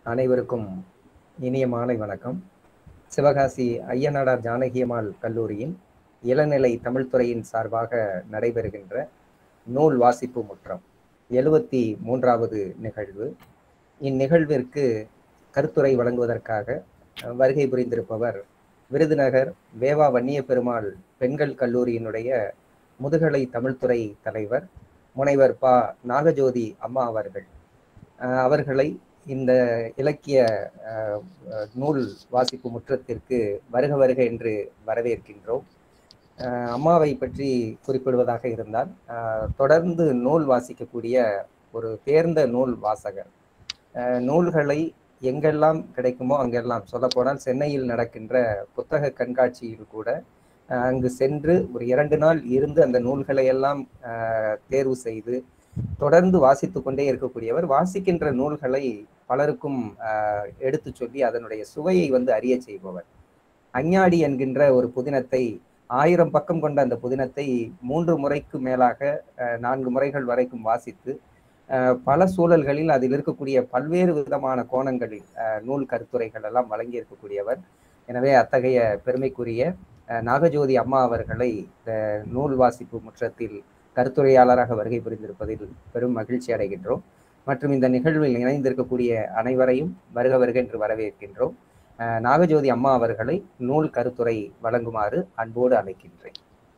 அனைவருக்கும் இனிய மாலை வணக்கம் சிவகாசி ஐயனாடார் ஜானகியம்மாள் கல்லூரியின் இளநிலை தமிழ்துறையின் சார்பாக நடைபெறுகின்ற நூல் வாசிப்பு முற்றம் எழுபத்தி மூன்றாவது நிகழ்வு இந்நிகழ்விற்கு கருத்துரை வழங்குவதற்காக வருகை புரிந்திருப்பவர் விருதுநகர் வேவா வன்னிய பெருமாள் பெண்கள் கல்லூரியினுடைய முதுகலை தமிழ்துறை தலைவர் முனைவர் ப நாகஜோதி அம்மா அவர்கள் அவர்களை இந்த இலக்கிய நூல் வாசிப்பு முற்றத்திற்கு வருக வருக என்று வரவேற்கின்றோம் அம்மாவை பற்றி குறிப்பிடுவதாக இருந்தால் தொடர்ந்து நூல் வாசிக்கக்கூடிய ஒரு தேர்ந்த நூல் வாசகர் நூல்களை எங்கெல்லாம் கிடைக்குமோ அங்கெல்லாம் சொல்லப்போனால் சென்னையில் நடக்கின்ற புத்தக கண்காட்சியில் கூட அங்கு சென்று ஒரு இரண்டு நாள் இருந்து அந்த நூல்களை எல்லாம் தேர்வு செய்து தொடர்ந்து வாசித்து கொண்டே இருக்கக்கூடியவர் வாசிக்கின்ற நூல்களை பலருக்கும் எடுத்து சொல்லி அதனுடைய சுவையை வந்து அறிய செய்பவர் அஞ்ஞாடி என்கின்ற ஒரு புதினத்தை ஆயிரம் பக்கம் கொண்ட அந்த புதினத்தை மூன்று முறைக்கு மேலாக நான்கு முறைகள் வரைக்கும் வாசித்து பல சூழல்களில் அதில் இருக்கக்கூடிய பல்வேறு விதமான கோணங்களில் நூல் கருத்துரைகள் எல்லாம் வழங்கி இருக்கக்கூடியவர் எனவே அத்தகைய பெருமைக்குரிய நாகஜோதி அம்மா அவர்களை இந்த நூல் வாசிப்பு முற்றத்தில் கருத்துரையாளராக வருகை புரிந்திருப்பதில் பெரும் மகிழ்ச்சி அடைகின்றோம் மற்றும் இந்த நிகழ்வில் இணைந்திருக்கக்கூடிய அனைவரையும் வருக வருக என்று வரவேற்கின்றோம் நாகஜோதி அம்மா அவர்களை நூல் கருத்துரை வழங்குமாறு அன்போடு அழைக்கின்றேன்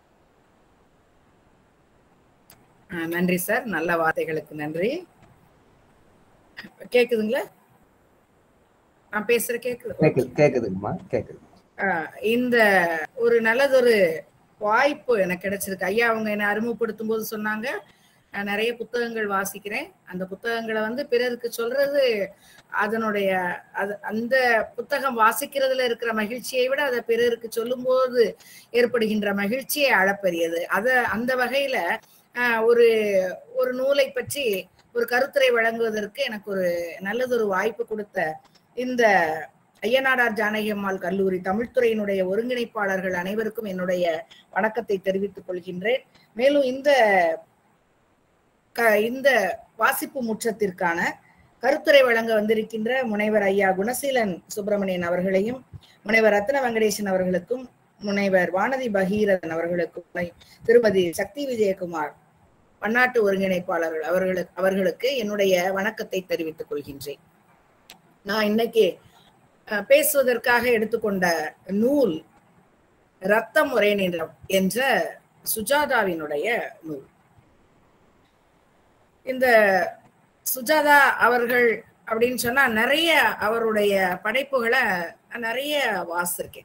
நன்றி சார் நல்ல வார்த்தைகளுக்கு நன்றி கேக்குதுங்களா நான் பேசுற கேக்குது கேக்குது கேக்குதுங்கம்மா கேக்குது இந்த ஒரு நல்லதொரு வாய்ப்பு எனக்கு கிடைச்சிருக்கு ஐயா அவங்க என்னை அறிமுகப்படுத்தும் போது சொன்னாங்க நான் நிறைய புத்தகங்கள் வாசிக்கிறேன் அந்த புத்தகங்களை வந்து பிறருக்கு சொல்றது அதனுடைய அது அந்த புத்தகம் வாசிக்கிறதுல இருக்கிற மகிழ்ச்சியை விட அதை பிறருக்கு சொல்லும்போது ஏற்படுகின்ற மகிழ்ச்சியை அளப்பெரியது அத அந்த வகையில ஒரு ஒரு நூலை பற்றி ஒரு கருத்துரை வழங்குவதற்கு எனக்கு ஒரு நல்லதொரு வாய்ப்பு கொடுத்த இந்த ஐயனாடார் ஜானகி அம்மாள் கல்லூரி தமிழ்துறையினுடைய ஒருங்கிணைப்பாளர்கள் அனைவருக்கும் என்னுடைய வணக்கத்தை தெரிவித்துக் கொள்கின்றேன் மேலும் இந்த இந்த வாசிப்பு முற்றத்திற்கான கருத்துரை வழங்க வந்திருக்கின்ற முனைவர் ஐயா குணசீலன் சுப்பிரமணியன் அவர்களையும் முனைவர் ரத்ன வெங்கடேசன் அவர்களுக்கும் முனைவர் வானதி பகீரன் அவர்களுக்கும் திருமதி சக்தி விஜயகுமார் பன்னாட்டு ஒருங்கிணைப்பாளர்கள் அவர்களுக்கு அவர்களுக்கு என்னுடைய வணக்கத்தை தெரிவித்துக் கொள்கின்றேன் நான் இன்னைக்கு பேசுவதற்காக எடுத்துக்கொண்ட நூல் ரத்தம் ஒரே நிறம் என்ற சுஜாதாவினுடைய நூல் இந்த சுஜாதா அவர்கள் அப்படின்னு சொன்னா நிறைய அவருடைய படைப்புகளை நிறைய வாசிருக்கேன்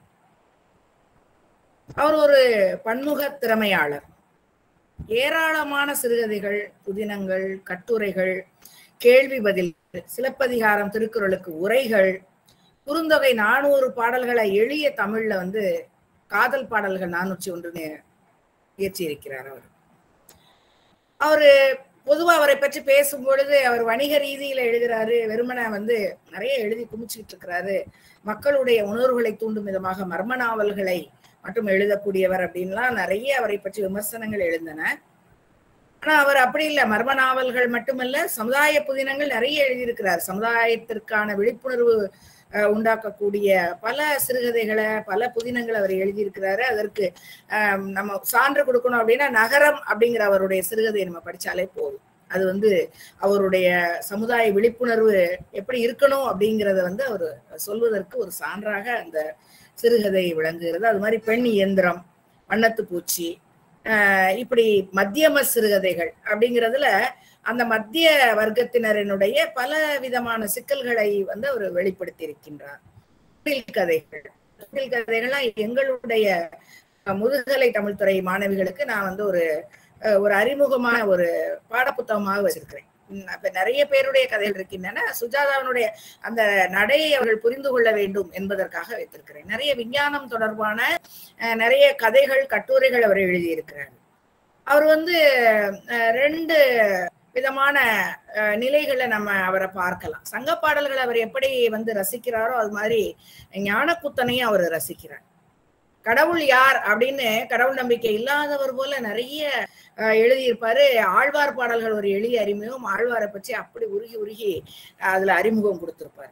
அவர் ஒரு பன்முக திறமையாளர் ஏராளமான சிறுகதைகள் புதினங்கள் கட்டுரைகள் கேள்வி பதில் சிலப்பதிகாரம் திருக்குறளுக்கு உரைகள் குறுந்தொகை நானூறு பாடல்களை எளிய தமிழ்ல வந்து காதல் பாடல்கள் நானூற்றி ஒன்றுன்னு இயற்றி இருக்கிறார் அவர் அவரு பொதுவா அவரை பற்றி பேசும் பொழுது அவர் வணிக ரீதியில எழுதுறாரு வெறுமனை வந்து நிறைய எழுதி குமிச்சுக்கிட்டு இருக்கிறாரு மக்களுடைய உணர்வுகளை தூண்டும் விதமாக மர்ம நாவல்களை மட்டும் எழுதக்கூடியவர் அப்படின்லாம் நிறைய அவரை பற்றி விமர்சனங்கள் எழுந்தன ஆனா அவர் அப்படி இல்லை மர்ம நாவல்கள் மட்டுமல்ல சமுதாய புதினங்கள் நிறைய எழுதியிருக்கிறார் சமுதாயத்திற்கான விழிப்புணர்வு உண்டாக்கக்கூடிய பல சிறுகதைகளை பல புதினங்களை அவர் எழுதியிருக்கிறாரு அதற்கு நம்ம சான்று கொடுக்கணும் அப்படின்னா நகரம் அப்படிங்கிற அவருடைய சிறுகதையை நம்ம படிச்சாலே போதும் அது வந்து அவருடைய சமுதாய விழிப்புணர்வு எப்படி இருக்கணும் அப்படிங்கிறத வந்து அவர் சொல்வதற்கு ஒரு சான்றாக அந்த சிறுகதை விளங்குகிறது அது மாதிரி பெண் இயந்திரம் வண்ணத்து பூச்சி இப்படி மத்தியம சிறுகதைகள் அப்படிங்கிறதுல அந்த மத்திய வர்க்கத்தினரினுடைய பல விதமான சிக்கல்களை வந்து அவர் வெளிப்படுத்தி இருக்கின்றார் கதைகள் கதைகள்லாம் எங்களுடைய முதுகலை தமிழ்துறை மாணவிகளுக்கு நான் வந்து ஒரு ஒரு அறிமுகமான ஒரு பாடப்புத்தகமாக வச்சிருக்கிறேன் அப்ப நிறைய பேருடைய கதைகள் இருக்கின்றன சுஜாதாவினுடைய அந்த நடையை அவர்கள் புரிந்து கொள்ள வேண்டும் என்பதற்காக வைத்திருக்கிறேன் நிறைய விஞ்ஞானம் தொடர்பான நிறைய கதைகள் கட்டுரைகள் அவர் எழுதியிருக்கிறார் அவர் வந்து ரெண்டு விதமான நிலைகளை நம்ம அவரை பார்க்கலாம் சங்க பாடல்களை அவர் எப்படி வந்து ரசிக்கிறாரோ அது மாதிரி ஞானக்குத்தனையும் அவர் ரசிக்கிறார் கடவுள் யார் அப்படின்னு கடவுள் நம்பிக்கை இல்லாதவர் போல நிறைய எழுதியிருப்பாரு ஆழ்வார் பாடல்கள் ஒரு எளிய அறிமுகம் ஆழ்வாரை பற்றி அப்படி உருகி உருகி அதுல அறிமுகம் கொடுத்திருப்பாரு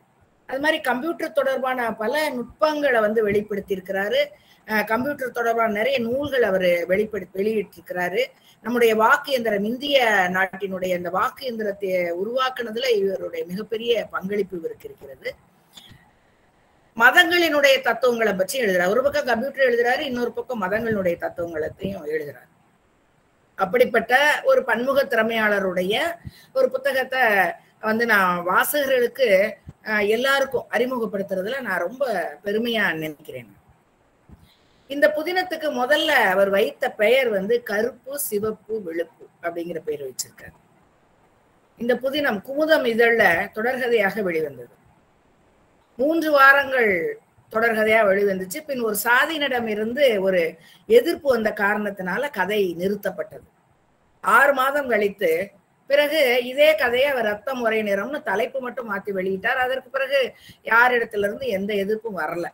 அது மாதிரி கம்ப்யூட்டர் தொடர்பான பல நுட்பங்களை வந்து வெளிப்படுத்தி இருக்கிறாரு கம்ப்யூட்டர் தொடர்பான நிறைய நூல்கள் அவர் வெளிப்படுத்தி வெளியிட்டிருக்கிறாரு நம்முடைய வாக்கு இயந்திரம் இந்திய நாட்டினுடைய இந்த வாக்கு இயந்திரத்தை உருவாக்குனதுல இவருடைய மிகப்பெரிய பங்களிப்பு இவருக்கு இருக்கிறது மதங்களினுடைய தத்துவங்களை பற்றி எழுதுறாரு ஒரு பக்கம் கம்ப்யூட்டர் எழுதுறாரு இன்னொரு பக்கம் மதங்களினுடைய தத்துவங்களையும் எழுதுறாரு அப்படிப்பட்ட ஒரு பன்முக திறமையாளருடைய ஒரு புத்தகத்தை வந்து நான் வாசகர்களுக்கு எல்லாருக்கும் அறிமுகப்படுத்துறதுல நான் ரொம்ப பெருமையா நினைக்கிறேன் இந்த புதினத்துக்கு முதல்ல அவர் வைத்த பெயர் வந்து கருப்பு சிவப்பு வெளுப்பு அப்படிங்கிற பெயர் வச்சிருக்காரு இந்த புதினம் குமுதம் இதழ தொடர்கதையாக வெளிவந்தது மூன்று வாரங்கள் தொடர்கதையா வெளிவந்துச்சு பின் ஒரு சாதியினிடம் இருந்து ஒரு எதிர்ப்பு வந்த காரணத்தினால கதை நிறுத்தப்பட்டது ஆறு மாதம் கழித்து பிறகு இதே கதையை அவர் ரத்த முறை நிறம்னு தலைப்பு மட்டும் மாத்தி வெளியிட்டார் அதற்கு பிறகு யாரிடத்துல இருந்து எந்த எதிர்ப்பும் வரல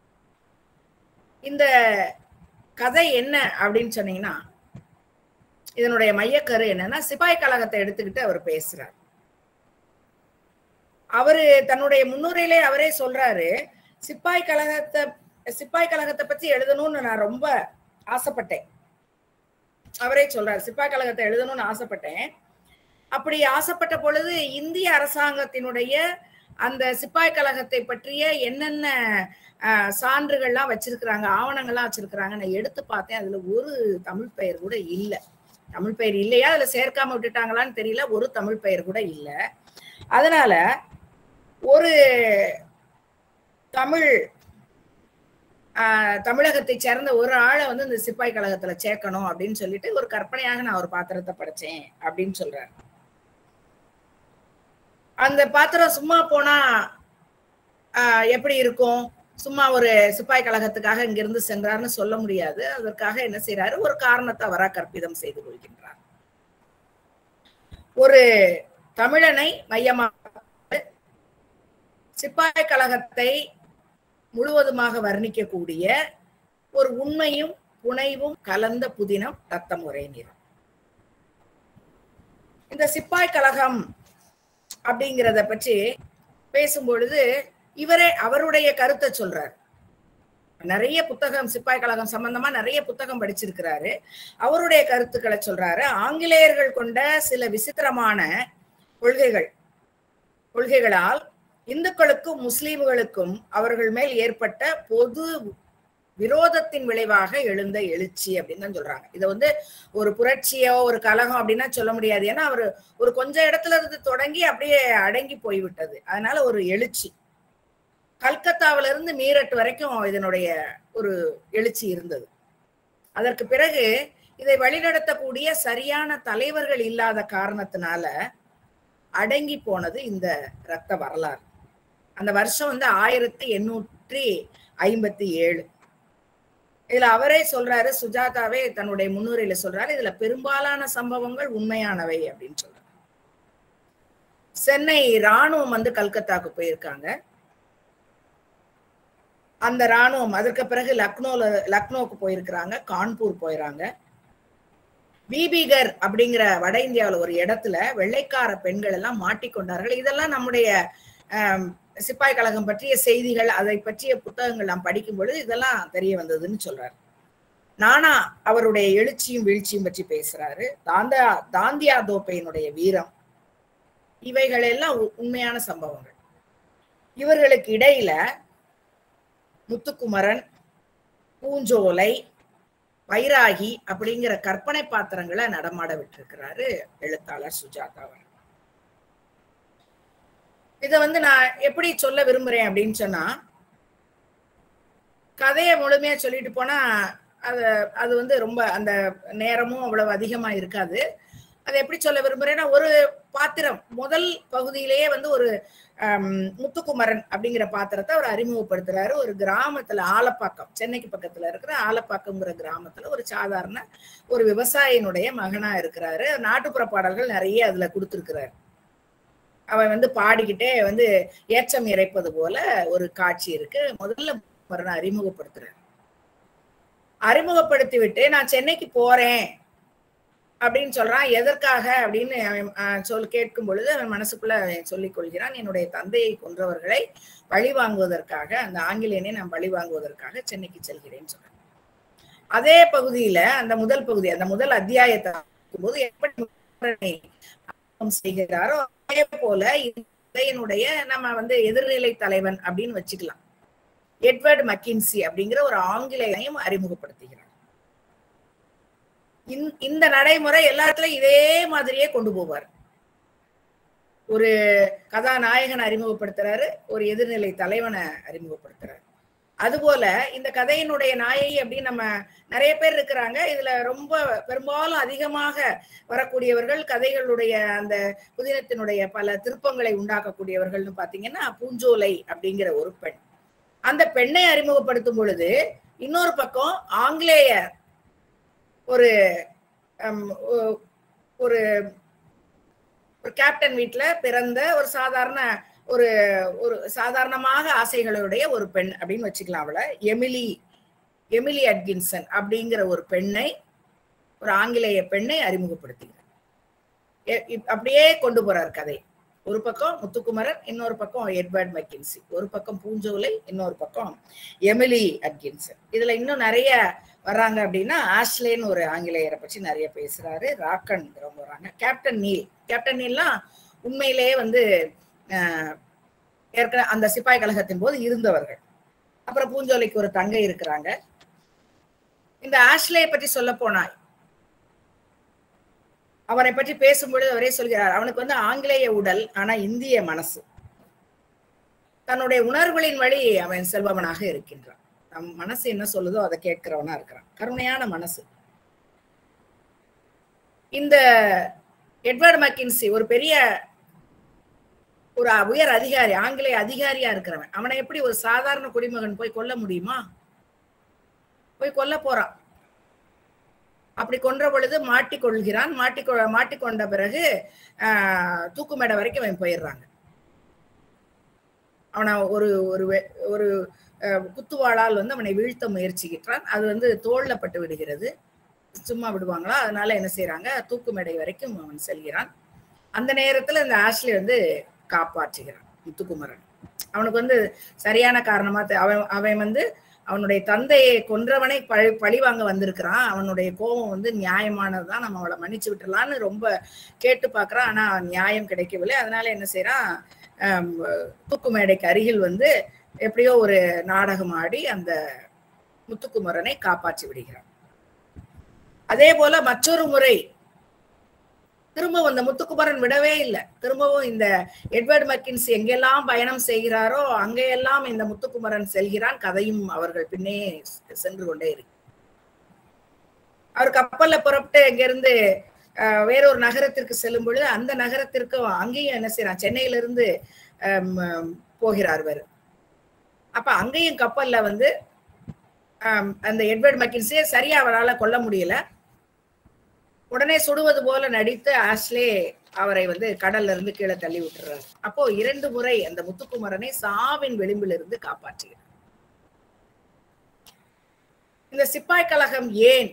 இந்த கதை என்ன அப்படின்னு சொன்னீங்கன்னா இதனுடைய மையக்கரு என்னன்னா சிப்பாய் கழகத்தை எடுத்துக்கிட்டு அவர் பேசுறார் அவரு தன்னுடைய முன்னுரையிலே அவரே சொல்றாரு சிப்பாய் கழகத்தை சிப்பாய் கழகத்தை பத்தி எழுதணும்னு நான் ரொம்ப ஆசைப்பட்டேன் அவரே சொல்றாரு சிப்பாய் கழகத்தை எழுதணும்னு ஆசைப்பட்டேன் அப்படி ஆசைப்பட்ட பொழுது இந்திய அரசாங்கத்தினுடைய அந்த சிப்பாய் கழகத்தை பற்றிய என்னென்ன சான்றுகள்லாம் வச்சிருக்கிறாங்க ஆவணங்கள்லாம் வச்சிருக்கிறாங்க நான் எடுத்து பார்த்தேன் அதுல ஒரு தமிழ் பெயர் கூட இல்லை தமிழ் பெயர் இல்லையா அதுல சேர்க்காம விட்டுட்டாங்களான்னு தெரியல ஒரு தமிழ் பெயர் கூட இல்லை அதனால ஒரு தமிழ் தமிழகத்தை சேர்ந்த ஒரு ஆளை வந்து இந்த சிப்பாய் கழகத்துல சேர்க்கணும் அப்படின்னு சொல்லிட்டு ஒரு கற்பனையாக நான் ஒரு பாத்திரத்தை படைச்சேன் அப்படின்னு சொல்றாரு அந்த பாத்திரம் சும்மா போனா எப்படி இருக்கும் சும்மா ஒரு சிப்பாய் கழகத்துக்காக இங்கிருந்து சென்றார்னு சொல்ல முடியாது அதற்காக என்ன செய்யறாரு ஒரு காரணத்தை அவரா கற்பிதம் செய்து கொள்கின்றார் ஒரு தமிழனை மையமாக சிப்பாய் கழகத்தை முழுவதுமாக வர்ணிக்கக்கூடிய ஒரு உண்மையும் புனைவும் கலந்த புதினம் ரத்தம் ஒரே நிறம் இந்த சிப்பாய் கழகம் அப்படிங்கிறத பற்றி பேசும்பொழுது இவரே அவருடைய கருத்தை சொல்றாரு நிறைய புத்தகம் சிப்பாய் கழகம் சம்பந்தமா நிறைய புத்தகம் படிச்சிருக்கிறாரு அவருடைய கருத்துக்களை சொல்றாரு ஆங்கிலேயர்கள் கொண்ட சில விசித்திரமான கொள்கைகள் கொள்கைகளால் இந்துக்களுக்கும் முஸ்லீம்களுக்கும் அவர்கள் மேல் ஏற்பட்ட பொது விரோதத்தின் விளைவாக எழுந்த எழுச்சி அப்படின்னு தான் சொல்றாங்க இதை வந்து ஒரு புரட்சியோ ஒரு கலகம் அப்படின்னா சொல்ல முடியாது ஏன்னா அவர் ஒரு கொஞ்ச இடத்துல இருந்து தொடங்கி அப்படியே அடங்கி போய்விட்டது அதனால ஒரு எழுச்சி கல்கத்தாவில இருந்து மீரட் வரைக்கும் இதனுடைய ஒரு எழுச்சி இருந்தது அதற்கு பிறகு இதை வழிநடத்தக்கூடிய சரியான தலைவர்கள் இல்லாத காரணத்தினால அடங்கி போனது இந்த இரத்த வரலாறு அந்த வருஷம் வந்து ஆயிரத்தி எண்ணூற்றி ஐம்பத்தி ஏழு இதுல அவரே சொல்றாரு சுஜாதாவே தன்னுடைய முன்னுரையில சொல்றாரு இதுல பெரும்பாலான சம்பவங்கள் உண்மையானவை அப்படின்னு சொல்றாரு சென்னை ராணுவம் வந்து கல்கத்தாக்கு போயிருக்காங்க அந்த ராணுவம் அதற்கு பிறகு லக்னோல லக்னோக்கு போயிருக்கிறாங்க கான்பூர் போயிறாங்க பீபிகர் அப்படிங்கிற வட இந்தியாவில் ஒரு இடத்துல வெள்ளைக்கார பெண்கள் எல்லாம் மாட்டிக்கொண்டார்கள் இதெல்லாம் நம்முடைய சிப்பாய் கழகம் பற்றிய செய்திகள் அதை பற்றிய புத்தகங்கள் நாம் படிக்கும் பொழுது இதெல்லாம் தெரிய வந்ததுன்னு சொல்றாரு நானா அவருடைய எழுச்சியும் வீழ்ச்சியும் பற்றி பேசுறாரு தாந்தா தாந்தியா தோப்பையினுடைய வீரம் இவைகள் எல்லாம் உண்மையான சம்பவங்கள் இவர்களுக்கு இடையில முத்துக்குமரன் பூஞ்சோலை வைராகி அப்படிங்கிற கற்பனை பாத்திரங்களை நடமாட விட்டிருக்கிறாரு எழுத்தாளர் சுஜாதா அவர் இத வந்து நான் எப்படி சொல்ல விரும்புறேன் அப்படின்னு சொன்னா கதையை முழுமையா சொல்லிட்டு போனா அது அது வந்து ரொம்ப அந்த நேரமும் அவ்வளவு அதிகமா இருக்காது அதை எப்படி சொல்ல விரும்புறேன்னா ஒரு பாத்திரம் முதல் பகுதியிலேயே வந்து ஒரு முத்துக்குமரன் அப்படிங்கிற பாத்திரத்தை அவர் அறிமுகப்படுத்துறாரு ஒரு கிராமத்துல ஆலப்பாக்கம் சென்னைக்கு பக்கத்துல இருக்கிற ஆலப்பாக்கம்ங்கிற கிராமத்துல ஒரு சாதாரண ஒரு விவசாயினுடைய மகனா இருக்கிறாரு நாட்டுப்புற பாடல்கள் நிறைய அதுல கொடுத்துருக்கிறாரு அவன் வந்து பாடிக்கிட்டே வந்து ஏற்றம் இறைப்பது போல ஒரு காட்சி இருக்கு முதல்ல மரண அறிமுகப்படுத்துறாரு அறிமுகப்படுத்தி விட்டு நான் சென்னைக்கு போறேன் அப்படின்னு சொல்றான் எதற்காக அப்படின்னு அவன் ஆஹ், சொல் கேட்கும் பொழுது அவன் மனசுக்குள்ள அவன் சொல்லிக் கொள்கிறான் என்னுடைய தந்தையை கொன்றவர்களை பழி வாங்குவதற்காக அந்த ஆங்கிலேயனை நான் பழி வாங்குவதற்காக சென்னைக்கு செல்கிறேன்னு சொல்றேன் அதே பகுதியில அந்த முதல் பகுதி அந்த முதல் அத்தியாயத்தை போது எப்படி முரனை அடக்கம் செய்கிறாரோ அதே போல இதையனுடைய நம்ம வந்து எதிர்நிலை தலைவன் அப்படின்னு வச்சுக்கலாம் எட்வர்ட் மக்கின்சி அப்படிங்கிற ஒரு ஆங்கிலேயனையும் அறிமுகப்படுத்துகிறார் இந்த- இந்த நடைமுறை எல்லா இடத்துலயும் இதே மாதிரியே கொண்டு போவார் ஒரு கதாநாயகனை அறிமுகப்படுத்துறாரு ஒரு எதிர்நிலை தலைவனை அறிமுகப்படுத்துறாரு அதுபோல இந்த கதையினுடைய நாயகி அப்படின்னு நம்ம நிறைய பேர் இருக்கிறாங்க இதுல ரொம்ப பெரும்பாலும் அதிகமாக வரக்கூடியவர்கள் கதைகளுடைய அந்த புதினத்தினுடைய பல திருப்பங்களை உண்டாக்கக்கூடியவர்கள்னு பாத்தீங்கன்னா பூஞ்சோலை அப்படிங்கிற ஒரு பெண் அந்த பெண்ணை அறிமுகப்படுத்தும் பொழுது இன்னொரு பக்கம் ஆங்கிலேய ஒரு ஹம், ஒ- ஒரு ஒரு கேப்டன் வீட்ல பிறந்த ஒரு சாதாரண ஒரு ஒரு சாதாரணமாக ஆசைகளுடைய ஒரு பெண் அப்படின்னு வச்சுக்கலாம் அவளை எமிலி எமிலி அட்கின்சன் அப்படிங்கிற ஒரு பெண்ணை ஒரு ஆங்கிலேய பெண்ணை அறிமுகப்படுத்துகிறார் எ- இப்- அப்படியே கொண்டு போறார் கதை ஒரு பக்கம் முத்துக்குமரன் இன்னொரு பக்கம் எட்வர்ட் மெக்கின்சி ஒரு பக்கம் பூஞ்சோலை இன்னொரு பக்கம் எமிலி அட்கின்சன் இதுல இன்னும் நிறைய வர்றாங்க அப்படின்னா ஆஷ்லேன்னு ஒரு ஆங்கிலேயரை பற்றி நிறைய பேசுறாரு ராக்கன்ங்கிறவங்க வராங்க கேப்டன் நீல் கேப்டன் நீல்லாம் உண்மையிலேயே வந்து ஆஹ், ஏற்கனவே அந்த சிப்பாய் கழகத்தின் போது இருந்தவர்கள் அப்புறம் பூஞ்சோலைக்கு ஒரு தங்கை இருக்கிறாங்க இந்த ஆஷ்லேயை பற்றி சொல்ல போனா அவரை பற்றி பேசும்பொழுது அவரே சொல்கிறார் அவனுக்கு வந்து ஆங்கிலேய உடல் ஆனா இந்திய மனசு தன்னுடைய உணர்வுகளின் வழி அவன் செல்பவனாக இருக்கின்றான் நம் மனசு என்ன சொல்லுதோ அதை கேட்கிறவனா இருக்கிறான் கருணையான மனசு இந்த எட்வர்ட் மக்கின்சி ஒரு பெரிய ஒரு உயர் அதிகாரி ஆங்கிலேய அதிகாரியா இருக்கிறவன் அவனை எப்படி ஒரு சாதாரண குடிமகன் போய் கொல்ல முடியுமா போய் கொல்ல போறான் அப்படி கொன்ற பொழுது மாட்டிக்கொள்கிறான் மாட்டிக்கொ மாட்டிக்கொண்ட பிறகு ஆஹ், தூக்கு மேடை வரைக்கும் அவன் போயிடுறாங்க அவனை ஒரு ஒரு வெ- ஒரு அஹ், குத்துவாளால் வந்து அவனை வீழ்த்த முயற்சிக்கிறான் அது வந்து தோல்ல பட்டு விடுகிறது சும்மா விடுவாங்களா அதனால என்ன செய்யறாங்க தூக்கு மேடை வரைக்கும் அவன் செல்கிறான் அந்த நேரத்துல இந்த ஆஷ்லி வந்து காப்பாற்றுகிறான் முத்துக்குமரன் அவனுக்கு வந்து சரியான காரணமா தெ- அவன் அவன் வந்து அவனுடைய தந்தையை கொன்றவனை பழி பழி வாங்க வந்திருக்கிறான் அவனுடைய கோபம் வந்து நியாயமானதுதான் நம்ம அவளை மன்னிச்சு விட்டுறலாம்னு ரொம்ப கேட்டு பார்க்கறான் ஆனா நியாயம் கிடைக்கவில்லை அதனால என்ன செய்யறான் ஆம், தூக்கு மேடைக்கு அருகில் வந்து எப்படியோ ஒரு நாடகம் ஆடி அந்த முத்துக்குமரனை காப்பாற்றி விடுகிறான் அதே போல மற்றொரு முறை திரும்பவும் இந்த முத்துக்குமரன் விடவே இல்லை திரும்பவும் இந்த எட்வர்ட் மக்கின்ஸ் எங்கெல்லாம் பயணம் செய்கிறாரோ அங்கெல்லாம் இந்த முத்துக்குமரன் செல்கிறான் கதையும் அவர்கள் பின்னே சென்று கொண்டே இருக்கு அவர் கப்பல்ல புறப்பட்டு இங்கிருந்து அஹ், வேறொரு நகரத்திற்கு செல்லும் பொழுது அந்த நகரத்திற்கு அங்கேயும் என்ன செய்யறான் சென்னையில இருந்து அம், போகிறார் இவர் அப்ப அங்கேயும் கப்பல்ல வந்து ஆம், அந்த எட்வர்ட் மக்கின்ஸே சரியா அவரால் கொல்ல முடியல உடனே சுடுவது போல நடித்து ஆஷ்லே அவரை வந்து கடல்ல இருந்து கீழே தள்ளி விட்டுறாரு அப்போ இரண்டு முறை அந்த முத்துக்குமரனை சாவின் விளிம்பிலிருந்து காப்பாற்றுகிறார் இந்த சிப்பாய் கழகம் ஏன்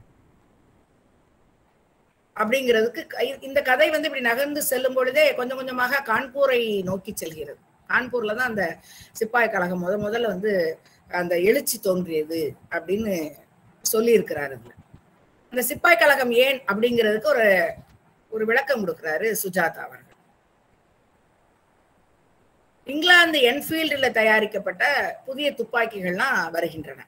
அப்படிங்கிறதுக்கு க- இந்த கதை வந்து இப்படி நகர்ந்து செல்லும் பொழுதே கொஞ்சம் கொஞ்சமாக கான்பூரை நோக்கி செல்கிறது கான்பூர்ல தான் அந்த சிப்பாய் கழகம் முத முதல்ல வந்து அந்த எழுச்சி தோன்றியது அப்படின்னு சொல்லி இருக்கிறாரு இதுல அந்த சிப்பாய் கழகம் ஏன் அப்படிங்கிறதுக்கு ஒரு ஒரு விளக்கம் கொடுக்கிறாரு சுஜாதா அவர்கள் இங்கிலாந்து என்ஃபீல்டில் தயாரிக்கப்பட்ட புதிய துப்பாக்கிகள்லாம் வருகின்றன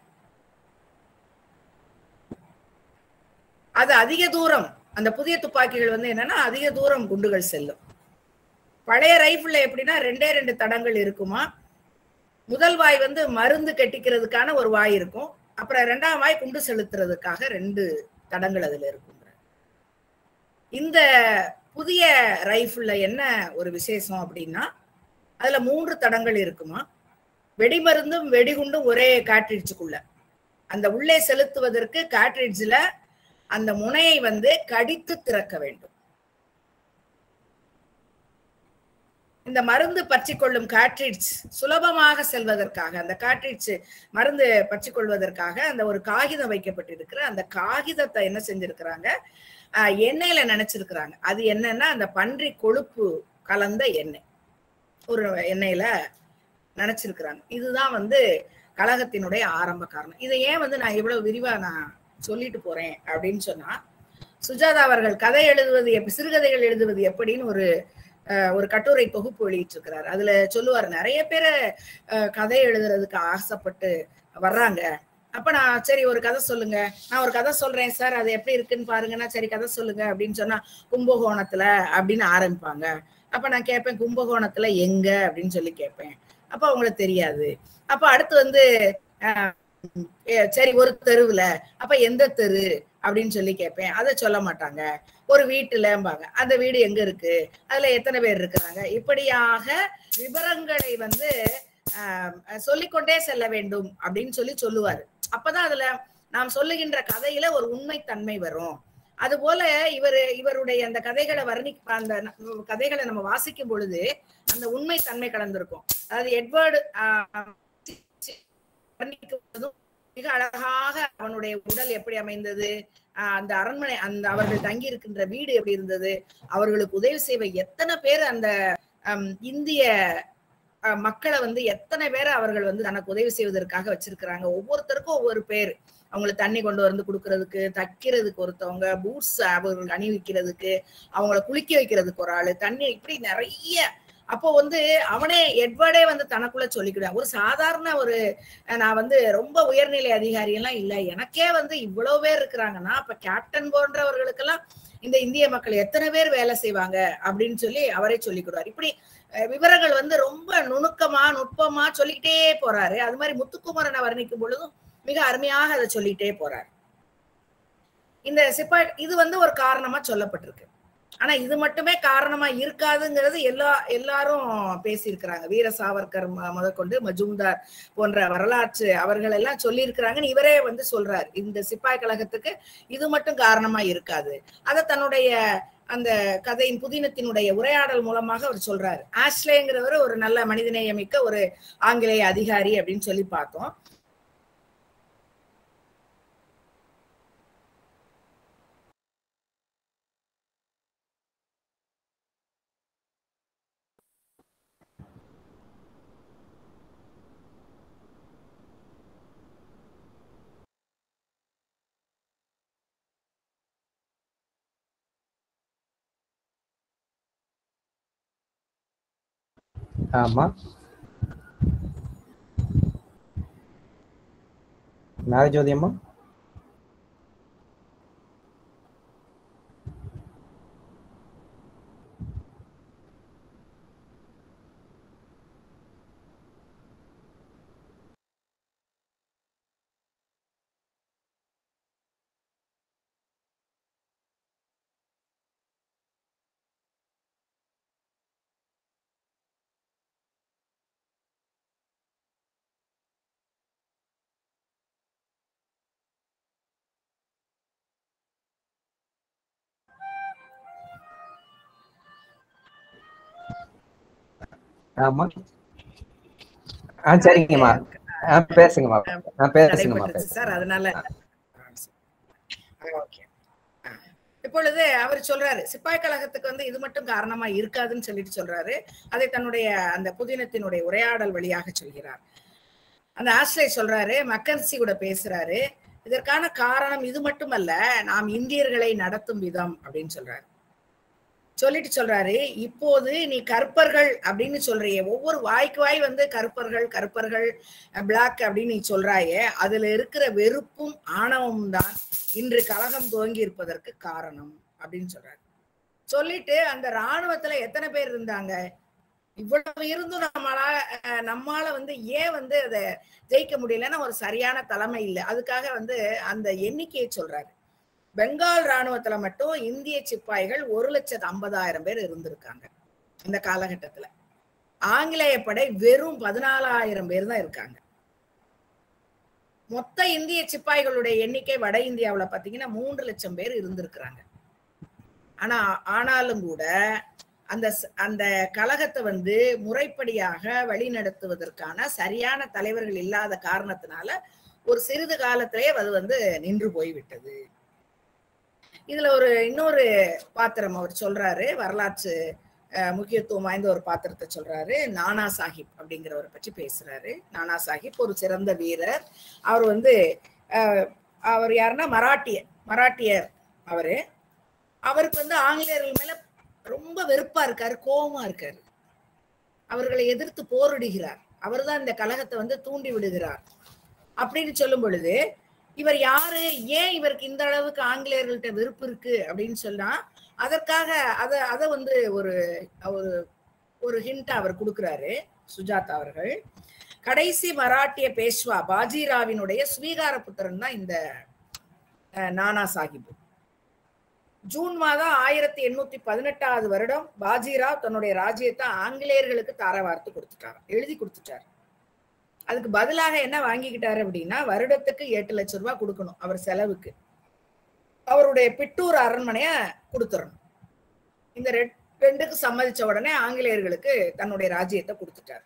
அது அதிக தூரம் அந்த புதிய துப்பாக்கிகள் வந்து என்னன்னா அதிக தூரம் குண்டுகள் செல்லும் பழைய ரைஃபிள்ல எப்படின்னா ரெண்டே ரெண்டு தடங்கள் இருக்குமா முதல் வாய் வந்து மருந்து கட்டிக்கிறதுக்கான ஒரு வாய் இருக்கும் அப்புறம் ரெண்டாம் வாய் குண்டு செலுத்துறதுக்காக ரெண்டு தடங்கள் அதுல இருக்கும் இந்த புதிய ரைஃபிள்ல என்ன ஒரு விசேஷம் அப்படின்னா அதுல மூன்று தடங்கள் இருக்குமா வெடிமருந்தும் வெடிகுண்டும் ஒரே காட்ரிட்ஜுக்குள்ள அந்த உள்ளே செலுத்துவதற்கு காட்ரிட்ஜ்ல அந்த முனையை வந்து கடித்து திறக்க வேண்டும் இந்த மருந்து பற்றி கொள்ளும் காட்ரிட்ஜ் சுலபமாக செல்வதற்காக அந்த காட்ரிட்ஜ் மருந்து பற்றி கொள்வதற்காக அந்த ஒரு காகிதம் வைக்கப்பட்டிருக்கிற அந்த காகிதத்தை என்ன செஞ்சிருக்கிறாங்க ஆஹ் எண்ணெயில நினைச்சிருக்கிறாங்க அது என்னன்னா அந்த பன்றி கொழுப்பு கலந்த எண்ணெய் ஒரு எண்ணெயில நினைச்சிருக்கிறாங்க இதுதான் வந்து கழகத்தினுடைய ஆரம்ப காரணம் இதை ஏன் வந்து நான் இவ்வளவு விரிவா நான் சொல்லிட்டு போறேன் அப்படின்னு சொன்னா சுஜாதா அவர்கள் கதை எழுதுவது எப்படி சிறுகதைகள் எழுதுவது எப்படின்னு ஒரு அஹ், ஒரு கட்டுரை தொகுப்பு வெளியிட்டிருக்கிறார் அதுல சொல்லுவார் நிறைய பேர் கதை எழுதுறதுக்கு ஆசைப்பட்டு வர்றாங்க அப்ப நான் சரி ஒரு கதை சொல்லுங்க நான் ஒரு கதை சொல்றேன் சார் அது எப்படி இருக்குன்னு பாருங்கன்னா சரி கதை சொல்லுங்க அப்படின்னு சொன்னா கும்பகோணத்துல அப்படின்னு ஆரம்பிப்பாங்க அப்ப நான் கேட்பேன் கும்பகோணத்துல எங்க அப்படின்னு சொல்லி கேட்பேன் அப்ப அவங்களுக்கு தெரியாது அப்ப அடுத்து வந்து அஹ், ஏ, சரி ஒரு தெருவுல அப்ப எந்த தெரு அப்படின்னு சொல்லி கேட்பேன் அதை சொல்ல மாட்டாங்க ஒரு வீட்டுலம்பாங்க அந்த வீடு எங்க இருக்கு அதுல எத்தனை பேர் இருக்கிறாங்க இப்படியாக விவரங்களை வந்து ஆஹ், சொல்லிக்கொண்டே செல்ல வேண்டும் அப்படின்னு சொல்லி சொல்லுவாரு அப்பதான் அதுல நாம் சொல்லுகின்ற கதையில ஒரு உண்மைத்தன்மை வரும் அதுபோல இவர் இவருடைய அந்த கதைகளை வர்ணி அந்த ந- கதைகளை நம்ம வாசிக்கும் பொழுது அந்த உண்மைத்தன்மை கலந்திருக்கும் அதாவது எட்வர்டு ஆஹ், வர்ணிக்கும் போதும் மிக அழகாக அவனுடைய உடல் எப்படி அமைந்தது ஆஹ் அந்த அரண்மனை அந்த அவர்கள் தங்கி இருக்கின்ற வீடு எப்படி இருந்தது அவர்களுக்கு உதவி செய்வ எத்தனை பேர் அந்த ஹம், இந்திய அஹ், மக்களை வந்து எத்தனை பேரை அவர்கள் வந்து தனக்கு உதவி செய்வதற்காக வச்சிருக்கிறாங்க ஒவ்வொருத்தருக்கும் ஒவ்வொரு பேர் அவங்களுக்கு தண்ணி கொண்டு வந்து கொடுக்கறதுக்கு தைக்கிறதுக்கு ஒருத்தவங்க பூட்ஸ் அவர்கள் அணிவிக்கிறதுக்கு அவங்கள குளிக்க வைக்கிறதுக்கு ஒரு ஆளு தண்ணி இப்படி நிறைய அப்போ வந்து அவனே எட்வர்டே வந்து தனக்குள்ள சொல்லிக்கிடுவான் ஒரு சாதாரண ஒரு அஹ், நான் வந்து ரொம்ப உயர்நிலை அதிகாரி எல்லாம் இல்ல எனக்கே வந்து இவ்வளவு பேர் இருக்கிறாங்கன்னா அப்ப கேப்டன் போன்றவர்களுக்கெல்லாம் இந்த இந்திய மக்கள் எத்தனை பேர் வேலை செய்வாங்க அப்படின்னு சொல்லி அவரே சொல்லிக்கிடுவார் இப்படி அஹ், விவரங்கள் வந்து ரொம்ப நுணுக்கமா நுட்பமா சொல்லிக்கிட்டே போறாரு அது மாதிரி முத்துக்குமரனை வர்ணிக்கும் பொழுதும் மிக அருமையாக அதை சொல்லிட்டே போறார் இந்த சிப்பாய் இது வந்து ஒரு காரணமா சொல்லப்பட்டிருக்கு ஆனா இது மட்டுமே காரணமா இருக்காதுங்கிறது எல்லா எல்லாரும் பேசியிருக்கிறாங்க வீர சாவர்கர் ம- முதற்கொண்டு மஜும்தார் போன்ற வரலாற்று அவர்கள் எல்லாம் சொல்லி இவரே வந்து சொல்றார் இந்த சிப்பாய் கழகத்துக்கு இது மட்டும் காரணமா இருக்காது அதை தன்னுடைய அந்த கதையின் புதினத்தினுடைய உரையாடல் மூலமாக அவர் சொல்றாரு ஆஷ்லேங்கிறவர் ஒரு நல்ல மனிதநேயமிக்க ஒரு ஆங்கிலேய அதிகாரி அப்படின்னு சொல்லி பார்த்தோம் ஆமா நாகஜோதி அம்மா ஆமா ஆ சரிங்கம்மா ஆ பேசுங்கம்மா ஆ பேசுங்கம்மா நடைபெற்றுச்சு பேசுங்க சார் அதனால ஓகே இப்பொழுது அவர் சொல்றாரு சிப்பாய் கழகத்துக்கு வந்து இது மட்டும் காரணமா இருக்காதுன்னு சொல்லிட்டு சொல்றாரு அதை தன்னுடைய அந்த புதினத்தினுடைய உரையாடல் வழியாக சொல்கிறார் அந்த ஆஸ்லே சொல்றாரு மக்கன்சி கூட பேசுறாரு இதற்கான காரணம் இது மட்டுமல்ல நாம் இந்தியர்களை நடத்தும் விதம் அப்படின்னு சொல்றாரு சொல்லிட்டு சொல்றாரு இப்போது நீ கற்பர்கள் அப்படின்னு சொல்றியே ஒவ்வொரு வாய்க்கு வாய் வந்து கற்பர்கள் கற்பர்கள் பிளாக் அப்படின்னு நீ சொல்றாயே அதுல இருக்கிற வெறுப்பும் ஆணவமும் தான் இன்று கலகம் துவங்கி இருப்பதற்கு காரணம் அப்படின்னு சொல்றாரு சொல்லிட்டு அந்த ராணுவத்துல எத்தனை பேர் இருந்தாங்க இவ்வளவு இருந்தும் நம்மளால அஹ், நம்மால வந்து ஏன் வந்து அதை ஜெயிக்க முடியலன்னா ஒரு சரியான தலைமை இல்லை அதுக்காக வந்து அந்த எண்ணிக்கையை சொல்றாரு பெங்கால் ராணுவத்துல மட்டும் இந்திய சிப்பாய்கள் ஒரு லட்சத்து ஐம்பதாயிரம் பேர் இருந்திருக்காங்க இந்த காலகட்டத்துல ஆங்கிலேய படை வெறும் பதினாலாயிரம் பேர் தான் இருக்காங்க மொத்த இந்திய சிப்பாய்களுடைய எண்ணிக்கை வட இந்தியாவுல பாத்தீங்கன்னா மூன்று லட்சம் பேர் இருந்திருக்கிறாங்க ஆனா ஆனாலும் கூட அந்த ச- அந்த கழகத்தை வந்து முறைப்படியாக வழிநடத்துவதற்கான சரியான தலைவர்கள் இல்லாத காரணத்தினால ஒரு சிறிது காலத்திலேயே அது வந்து நின்று போய்விட்டது இதுல ஒரு இன்னொரு பாத்திரம் அவர் சொல்றாரு வரலாற்று அஹ், முக்கியத்துவம் வாய்ந்த ஒரு பாத்திரத்தை சொல்றாரு நானா சாஹிப் அப்படிங்கிறவரை பற்றி பேசுறாரு நானா சாஹிப் ஒரு சிறந்த வீரர் அவர் வந்து அஹ், அவர் யாருன்னா மராட்டியர் மராட்டியர் அவரு அவருக்கு வந்து ஆங்கிலேயர்கள் மேல ரொம்ப வெறுப்பா இருக்காரு கோபமா இருக்காரு அவர்களை எதிர்த்து போரிடுகிறார் அவர்தான் இந்த கலகத்தை வந்து தூண்டி விடுகிறார் அப்படின்னு சொல்லும் பொழுது இவர் யாரு ஏன் இவருக்கு இந்த அளவுக்கு ஆங்கிலேயர்கள்ட்ட வெறுப்பு இருக்கு அப்படின்னு சொன்னா அதற்காக அத அத வந்து ஒரு ஒரு ஒரு ஹிண்ட் அவர் கொடுக்கிறாரு சுஜாதா அவர்கள் கடைசி மராட்டிய பேஷ்வா பாஜிராவினுடைய ஸ்வீகார புத்திரன் தான் இந்த அஹ், நானா சாஹிப் ஜூன் மாதம் ஆயிரத்தி எண்ணூத்தி பதினெட்டாவது வருடம் பாஜிராவ் தன்னுடைய ராஜ்யத்தை ஆங்கிலேயர்களுக்கு தார வார்த்து கொடுத்துட்டார் எழுதி கொடுத்துட்டார் அதுக்கு பதிலாக என்ன வாங்கிக்கிட்டாரு அப்படின்னா வருடத்துக்கு எட்டு லட்சம் ரூபாய் கொடுக்கணும் அவர் செலவுக்கு அவருடைய பிட்டூர் அரண்மனைய கொடுத்துடணும் இந்த ரெட்- ரெண்டுக்கு சம்மதிச்ச உடனே ஆங்கிலேயர்களுக்கு தன்னுடைய ராஜ்யத்தை கொடுத்துட்டார்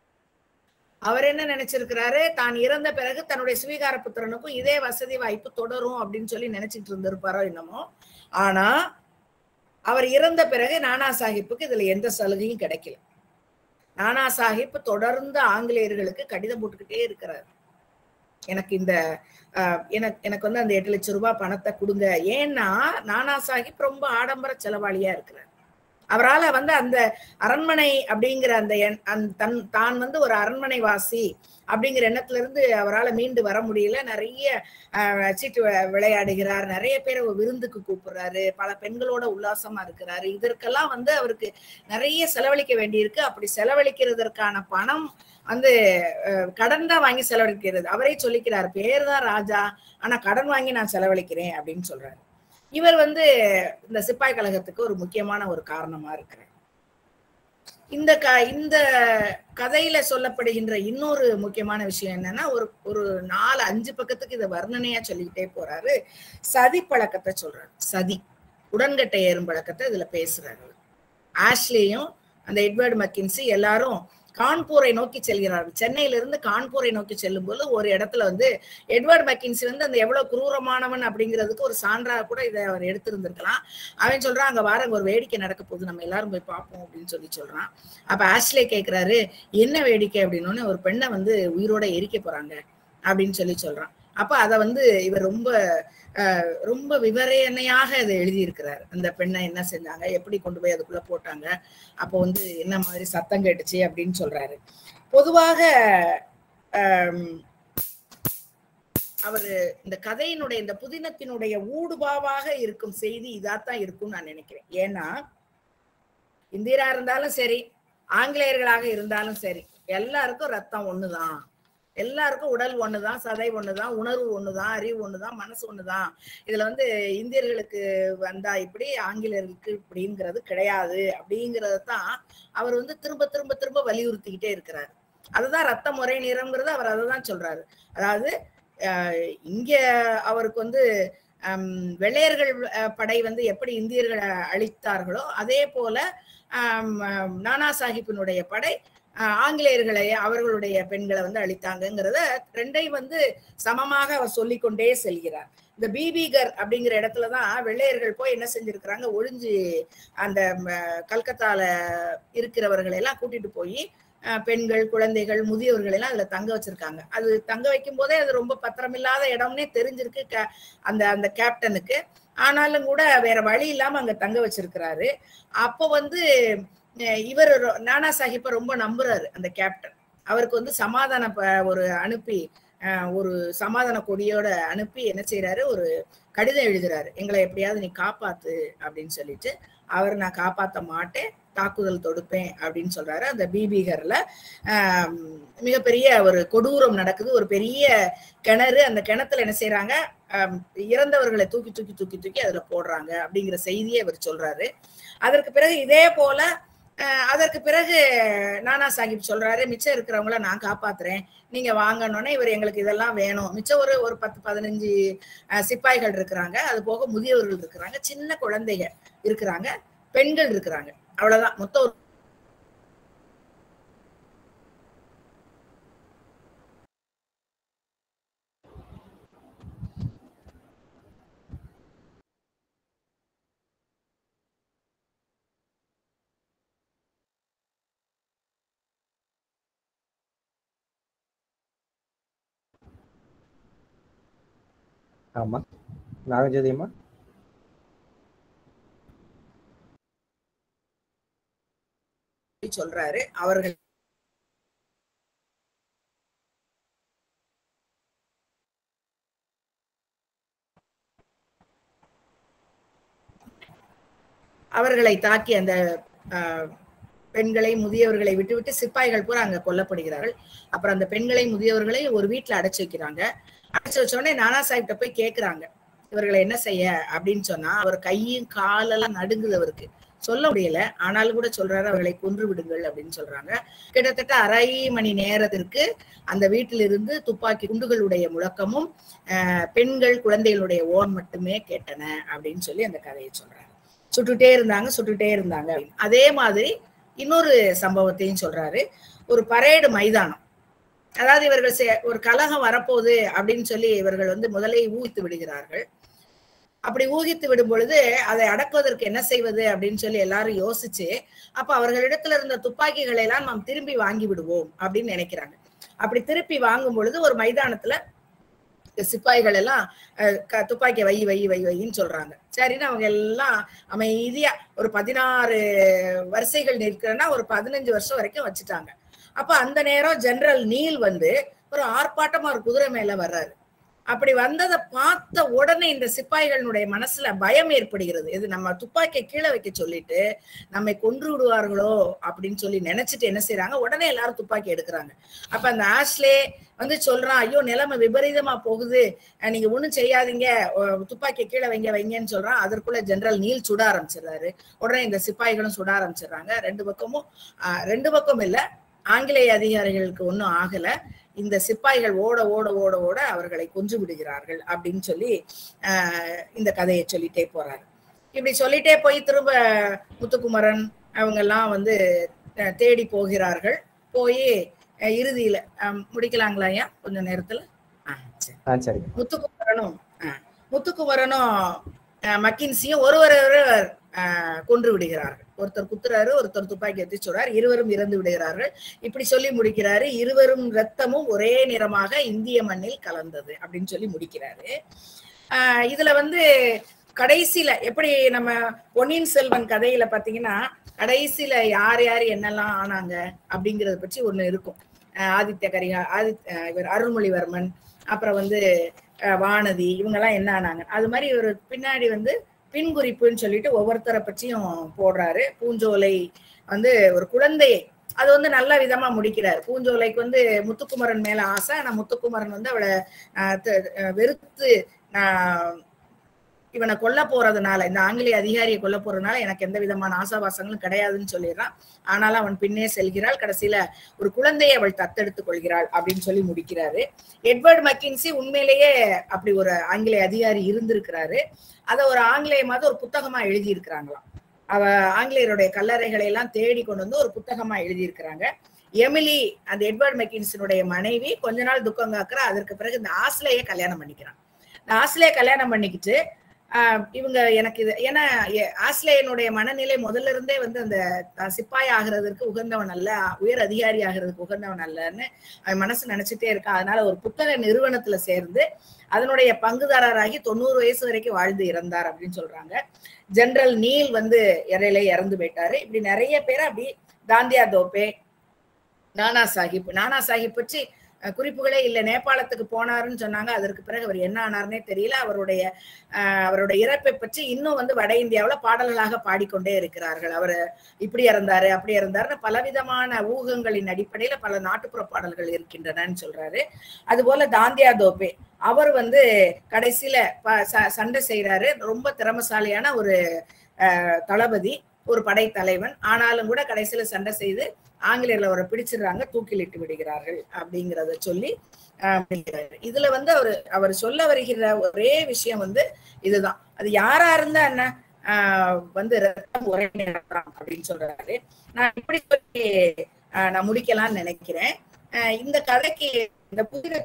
அவர் என்ன நினைச்சிருக்கிறாரு தான் இறந்த பிறகு தன்னுடைய ஸ்வீகார புத்திரனுக்கும் இதே வசதி வாய்ப்பு தொடரும் அப்படின்னு சொல்லி நினைச்சிட்டு இருந்திருப்பாரோ என்னமோ ஆனா அவர் இறந்த பிறகு நானா சாஹிப்புக்கு இதுல எந்த சலுகையும் கிடைக்கல நானா சாஹிப் தொடர்ந்து ஆங்கிலேயர்களுக்கு கடிதம் போட்டுக்கிட்டே இருக்கிறார் எனக்கு இந்த அஹ், எனக்கு எனக்கு வந்து அந்த எட்டு லட்சம் ரூபாய் பணத்தை கொடுங்க ஏன்னா நானா சாஹிப் ரொம்ப ஆடம்பர செலவாளியா இருக்கிறார் அவரால வந்து அந்த அரண்மனை அப்படிங்கிற அந்த எண்- அந்த தன் தான் வந்து ஒரு அரண்மனை வாசி அப்படிங்கிற எண்ணத்துல இருந்து அவரால மீண்டு வர முடியல நிறைய அஹ், சீட்டு வி- விளையாடுகிறார் நிறைய பேரை விருந்துக்கு கூப்பிடுறாரு பல பெண்களோட உல்லாசமா இருக்கிறாரு இதற்கெல்லாம் வந்து அவருக்கு நிறைய செலவழிக்க வேண்டியிருக்கு அப்படி செலவழிக்கிறதற்கான பணம் வந்து அஹ், கடன் தான் வாங்கி செலவழிக்கிறது அவரே சொல்லிக்கிறார் பேர் தான் ராஜா ஆனா கடன் வாங்கி நான் செலவழிக்கிறேன் அப்படின்னு சொல்றாரு இவர் வந்து இந்த சிப்பாய் கழகத்துக்கு ஒரு முக்கியமான ஒரு காரணமா இருக்கிறார் இந்த க இந்த கதையில சொல்லப்படுகின்ற இன்னொரு முக்கியமான விஷயம் என்னன்னா ஒரு ஒரு நாலு அஞ்சு பக்கத்துக்கு இதை வர்ணனையா சொல்லிக்கிட்டே போறாரு சதி பழக்கத்தை சொல்றாரு சதி உடன்கட்டை ஏறும் பழக்கத்தை இதுல பேசுறாரு அவர். ஆஷ்லியும் அந்த எட்வர்டு மக்கின்சி எல்லாரும் கான்பூரை நோக்கி செல்கிறார்கள் சென்னையில இருந்து கான்பூரை நோக்கி செல்லும் போது ஒரு இடத்துல வந்து எட்வர்ட் மெக்கின்சி வந்து அந்த எவ்வளவு குரூரமானவன் அப்படிங்கிறதுக்கு ஒரு சான்றா கூட இதை அவர் எடுத்திருந்திருக்கலாம் அவன் சொல்றான் அங்க வாரங்க ஒரு வேடிக்கை நடக்க போகுது நம்ம எல்லாரும் போய் பார்ப்போம் அப்படின்னு சொல்லி சொல்றான் அப்ப ஆஷ்லே கேக்குறாரு என்ன வேடிக்கை அப்படின்னு ஒரு பெண்ணை வந்து உயிரோட எரிக்க போறாங்க அப்படின்னு சொல்லி சொல்றான் அப்ப அத வந்து இவர் ரொம்ப அஹ், ரொம்ப விவரணையாக இதை எழுதியிருக்கிறார் அந்த பெண்ணை என்ன செஞ்சாங்க எப்படி கொண்டு போய் அதுக்குள்ள போட்டாங்க அப்போ வந்து என்ன மாதிரி சத்தம் கேட்டுச்சு அப்படின்னு சொல்றாரு பொதுவாக ஆம், அவரு இந்த கதையினுடைய இந்த புதினத்தினுடைய ஊடுபாவாக இருக்கும் செய்தி இதாத்தான் இருக்கும்னு நான் நினைக்கிறேன் ஏன்னா இந்தியரா இருந்தாலும் சரி ஆங்கிலேயர்களாக இருந்தாலும் சரி எல்லாருக்கும் ரத்தம் ஒண்ணுதான் எல்லாருக்கும் உடல் ஒண்ணுதான் சதை ஒண்ணுதான் உணர்வு ஒண்ணுதான் அறிவு ஒண்ணுதான் மனசு ஒண்ணுதான் இதுல வந்து இந்தியர்களுக்கு வந்தா இப்படி ஆங்கிலேயர்களுக்கு இப்படிங்கிறது கிடையாது அப்படிங்கறத தான் அவர் வந்து திரும்ப திரும்ப திரும்ப வலியுறுத்திக்கிட்டே இருக்கிறார் அதுதான் ரத்த முறை நிறம்ங்கிறது அவர் அதை தான் சொல்றாரு அதாவது அஹ், இங்க அவருக்கு வந்து ஹம், வெள்ளையர்கள் அஹ், படை வந்து எப்படி இந்தியர்களை அழித்தார்களோ அதே போல ஹம், ஹம், நானா சாஹிப்பினுடைய படை அஹ், ஆங்கிலேயர்களை அவர்களுடைய பெண்களை வந்து அழித்தாங்கங்கிறத ரெண்டையும் வந்து சமமாக அவர் சொல்லிக்கொண்டே செல்கிறார் இந்த பிபிகர் அப்படிங்கிற இடத்துலதான் வெள்ளையர்கள் போய் என்ன செஞ்சிருக்கிறாங்க ஒளிஞ்சு அந்த ம, கல்கத்தால இருக்கிறவர்களை எல்லாம் கூட்டிட்டு போய் அஹ், பெண்கள் குழந்தைகள் முதியவர்கள் எல்லாம் அதுல தங்க வச்சிருக்காங்க அது தங்க வைக்கும் போதே அது ரொம்ப பத்திரமில்லாத இடம்னே தெரிஞ்சிருக்கு க- அந்த அந்த கேப்டனுக்கு ஆனாலும் கூட வேற வழி இல்லாம அங்க தங்க வச்சிருக்கிறாரு அப்போ வந்து அஹ், இவர் ரொ- நானா சாஹிப்பை ரொம்ப நம்புறாரு அந்த கேப்டன் அவருக்கு வந்து சமாதான ப- ஒரு அனுப்பி அஹ், ஒரு சமாதான கொடியோட அனுப்பி என்ன செய்யறாரு ஒரு கடிதம் எழுதுறாரு எங்களை எப்படியாவது நீ காப்பாத்து அப்படின்னு சொல்லிட்டு அவர் நான் காப்பாத்த மாட்டேன் தாக்குதல் தொடுப்பேன் அப்படின்னு சொல்றாரு அந்த பிபிகர்ல ஆஹ் மிகப்பெரிய ஒரு கொடூரம் நடக்குது ஒரு பெரிய கிணறு அந்த கிணத்துல என்ன செய்யறாங்க ஆஹ் இறந்தவர்களை தூக்கி தூக்கி தூக்கி தூக்கி அதுல போடுறாங்க அப்படிங்கிற செய்தியை அவர் சொல்றாரு அதற்கு பிறகு இதே போல ஆஹ் அதற்கு பிறகு நானா சாஹிப் சொல்றாரு மிச்சம் இருக்கிறவங்கள நான் காப்பாத்துறேன் நீங்க வாங்கணும்னா இவர் எங்களுக்கு இதெல்லாம் வேணும் மிச்சம் ஒரு ஒரு பத்து பதினஞ்சு ஆஹ் சிப்பாய்கள் இருக்கிறாங்க அது போக முதியவர்கள் இருக்கிறாங்க சின்ன குழந்தைங்க இருக்கிறாங்க பெண்கள் இருக்கிறாங்க அவ்வளவுதான் மொத்தம் ஒரு ஆமா நாகஜோதி அம்மா சொல்றாரு அவர்கள் அவர்களை தாக்கி அந்த ஆஹ், பெண்களை முதியவர்களை விட்டுவிட்டு சிப்பாய்கள் பூரா அங்க கொல்லப்படுகிறார்கள் அப்புறம் அந்த பெண்களை முதியவர்களை ஒரு வீட்டுல அடைச்சு வைக்கிறாங்க அடைச்சு வச்ச உடனே நானா சாஹிப்ட போய் கேக்குறாங்க இவர்களை என்ன செய்ய அப்படின்னு சொன்னா அவர் கையும் காலெல்லாம் நடுங்குது அவருக்கு சொல்ல முடியல ஆனாலும் கூட சொல்றாரு அவர்களை கொன்று விடுங்கள் அப்படின்னு சொல்றாங்க கிட்டத்தட்ட அரை மணி நேரத்திற்கு அந்த வீட்டிலிருந்து துப்பாக்கி குண்டுகளுடைய முழக்கமும் ஆஹ், பெண்கள் குழந்தைகளுடைய ஓன் மட்டுமே கேட்டன அப்படின்னு சொல்லி அந்த கதையை சொல்றாரு சுட்டுட்டே இருந்தாங்க சுட்டுட்டே இருந்தாங்க அப்படின்னு. அதே மாதிரி இன்னொரு சம்பவத்தையும் சொல்றாரு ஒரு பரேடு மைதானம் அதாவது இவர்கள் செ- ஒரு கலகம் வரப்போகுது அப்படின்னு சொல்லி இவர்கள் வந்து முதலே ஊகித்து விடுகிறார்கள் அப்படி ஊகித்து விடும் பொழுது அதை அடக்குவதற்கு என்ன செய்வது அப்படின்னு சொல்லி எல்லாரும் யோசிச்சு அப்ப அவர்களிடத்துல இருந்த துப்பாக்கிகளை எல்லாம் நாம் திரும்பி வாங்கி விடுவோம் அப்படின்னு நினைக்கிறாங்க அப்படி திருப்பி வாங்கும் பொழுது ஒரு மைதானத்துல சிப்பாய்கள் எல்லாம் அஹ், க- துப்பாக்கியை வை வை வை வைன்னு சொல்றாங்க சரின்னு அவங்க எல்லாம் அமைதியா ஒரு பதினாறு வரிசைகள் நிற்கிறன்னா ஒரு பதினஞ்சு வருஷம் வரைக்கும் வச்சுட்டாங்க அப்ப அந்த நேரம் ஜெனரல் நீல் வந்து ஒரு ஆர்ப்பாட்டமா ஒரு குதிரை மேல வர்றாரு அப்படி வந்ததை பார்த்த உடனே இந்த சிப்பாய்களுடைய மனசுல பயம் ஏற்படுகிறது இது நம்ம துப்பாக்கியை கீழே வைக்க சொல்லிட்டு நம்மை கொன்று விடுவார்களோ அப்படின்னு சொல்லி நினைச்சிட்டு என்ன செய்றாங்க உடனே எல்லாரும் துப்பாக்கி எடுக்கிறாங்க அப்ப அந்த ஆஷ்லே வந்து சொல்றான் ஐயோ நிலைமை விபரீதமா போகுது அஹ் நீங்க ஒண்ணும் செய்யாதீங்க அஹ் துப்பாக்கியை கீழே வைங்க வைங்கன்னு சொல்றான் அதற்குள்ள ஜெனரல் நீல் சுட ஆரம்பிச்சிடுறாரு உடனே இந்த சிப்பாய்களும் சுட ஆரம்பிச்சிடுறாங்க ரெண்டு பக்கமும் அஹ் ரெண்டு பக்கம் இல்ல ஆங்கிலேய அதிகாரிகளுக்கு ஒண்ணும் ஆகல இந்த சிப்பாய்கள் ஓட ஓட ஓட ஓட அவர்களை கொன்று விடுகிறார்கள் அப்படின்னு சொல்லி ஆஹ் இந்த கதையை சொல்லிட்டே போறாரு இப்படி சொல்லிட்டே போய் திரும்ப முத்துக்குமரன் அவங்க எல்லாம் வந்து அஹ், தேடி போகிறார்கள் போய் அஹ், இறுதியில அஹ், முடிக்கலாங்களா ஐயா கொஞ்ச நேரத்துல ஆ சரி ஆ சரி முத்துக்குமரனும் ஆ, முத்துக்குமரனும் ஆ, மக்கின்சியும் ஒருவர் ஒருவர் ஆ, கொன்று விடுகிறார்கள் ஒருத்தர் குத்துறாரு ஒருத்தர் துப்பாக்கி எடுத்து சொல்றாரு இருவரும் இறந்து விடுகிறார்கள் இப்படி சொல்லி முடிக்கிறாரு இருவரும் ரத்தமும் ஒரே நிறமாக இந்திய மண்ணில் கலந்தது அப்படின்னு சொல்லி முடிக்கிறாரு ஆ, இதுல வந்து கடைசியில எப்படி நம்ம பொன்னியின் செல்வன் கதையில பாத்தீங்கன்னா கடைசியில யார் யார் என்னெல்லாம் ஆனாங்க அப்படிங்கறத பற்றி ஒண்ணு இருக்கும் ஆஹ் ஆதித்ய கரிகா ஆதித் ஆஹ் இவர் அருள்மொழிவர்மன் அப்புறம் வந்து ஆஹ் வானதி இவங்கெல்லாம் என்ன ஆனாங்க அது மாதிரி ஒரு பின்னாடி வந்து பின்குறிப்புன்னு சொல்லிட்டு ஒவ்வொருத்தரை பற்றியும் போடுறாரு பூஞ்சோலை வந்து ஒரு குழந்தையை அது வந்து நல்ல விதமா முடிக்கிறார் பூஞ்சோலைக்கு வந்து முத்துக்குமரன் மேல ஆசை ஆனா முத்துக்குமரன் வந்து அவளை ஆஹ் த- ஆஹ் வெறுத்து ஆஹ் இவனை கொல்ல போறதுனால இந்த ஆங்கிலேய அதிகாரியை கொல்ல போறதுனால எனக்கு எந்த விதமான ஆசாபாசங்களும் கிடையாதுன்னு சொல்லிடுறான் ஆனாலும் அவன் பின்னே செல்கிறாள் கடைசியில ஒரு குழந்தையை அவள் தத்தெடுத்துக் கொள்கிறாள் அப்படின்னு சொல்லி முடிக்கிறாரு எட்வர்ட் மக்கின்சி உண்மையிலேயே அப்படி ஒரு ஆங்கிலேய அதிகாரி இருந்திருக்கிறாரு அதை ஒரு ஆங்கிலேயமாவது ஒரு புத்தகமா எழுதி இருக்கிறாங்களாம் அவ ஆங்கிலேயருடைய கல்லறைகளை எல்லாம் தேடி கொண்டு வந்து ஒரு புத்தகமா எழுதியிருக்கிறாங்க எமிலி அந்த எட்வர்ட் மெக்கின்சனுடைய மனைவி கொஞ்ச நாள் துக்கம் காக்குறா அதற்கு பிறகு இந்த ஆஸ்லேயே கல்யாணம் பண்ணிக்கிறான் இந்த ஆஸ்லேயே கல்யாணம் பண்ணிக்கிட்டு ஆஹ் இவங்க எனக்கு இது ஏன்னா எ- ஆஸ்லேயனுடைய மனநிலை முதல்ல இருந்தே வந்து அந்த தான் சிப்பாய் ஆகிறதுக்கு உகந்தவன் அல்ல உயர் அதிகாரி ஆகிறதுக்கு உகந்தவன் அல்லன்னு அவன் மனசு நினைச்சிட்டே இருக்கான் அதனால ஒரு புத்தக நிறுவனத்துல சேர்ந்து அதனுடைய பங்குதாரராகி தொண்ணூறு வயசு வரைக்கும் வாழ்ந்து இறந்தார் அப்படின்னு சொல்றாங்க ஜெனரல் நீல் வந்து இறையில இறந்து போயிட்டாரு இப்படி நிறைய பேர் அப்படி தாந்தியா தோப்பே நானா சாஹிப் நானா சாஹிப் பற்றி அஹ், குறிப்புகளே இல்லை நேபாளத்துக்கு போனாருன்னு சொன்னாங்க அதற்கு பிறகு அவர் என்ன ஆனார்னே தெரியல அவருடைய அஹ், அவருடைய இறப்பை பற்றி இன்னும் வந்து வட இந்தியாவுல பாடல்களாக பாடிக்கொண்டே இருக்கிறார்கள் அவர் இப்படி இறந்தாரு அப்படி இறந்தாருன்னு பலவிதமான ஊகங்களின் அடிப்படையில பல நாட்டுப்புற பாடல்கள் இருக்கின்றனன்னு சொல்றாரு அதுபோல தாந்தியா தோப்பே அவர் வந்து கடைசியில ப- ச- சண்டை செய்யறாரு ரொம்ப திறமசாலியான ஒரு அஹ், தளபதி ஒரு படைத்தலைவன் ஆனாலும் கூட கடைசியில சண்டை செய்து ஆங்கிலேயர்ல அவரை பிடிச்சிடுறாங்க தூக்கிலிட்டு விடுகிறார்கள் அப்படிங்கிறத சொல்லி ஆஹ், முடிக்கிறாரு. இதுல வந்து அவர் அவர் சொல்ல வருகிற ஒரே விஷயம் வந்து இதுதான் அது யாரா இருந்தா என்ன ஆஹ் வந்து ரத்தம் உரை நடத்துறான் அப்படின்னு சொல்றாரு நான் இப்படி சொல்லி ஆஹ் நான் முடிக்கலாம்னு நினைக்கிறேன் ஆஹ் இந்த கதைக்கு இந்த புதிய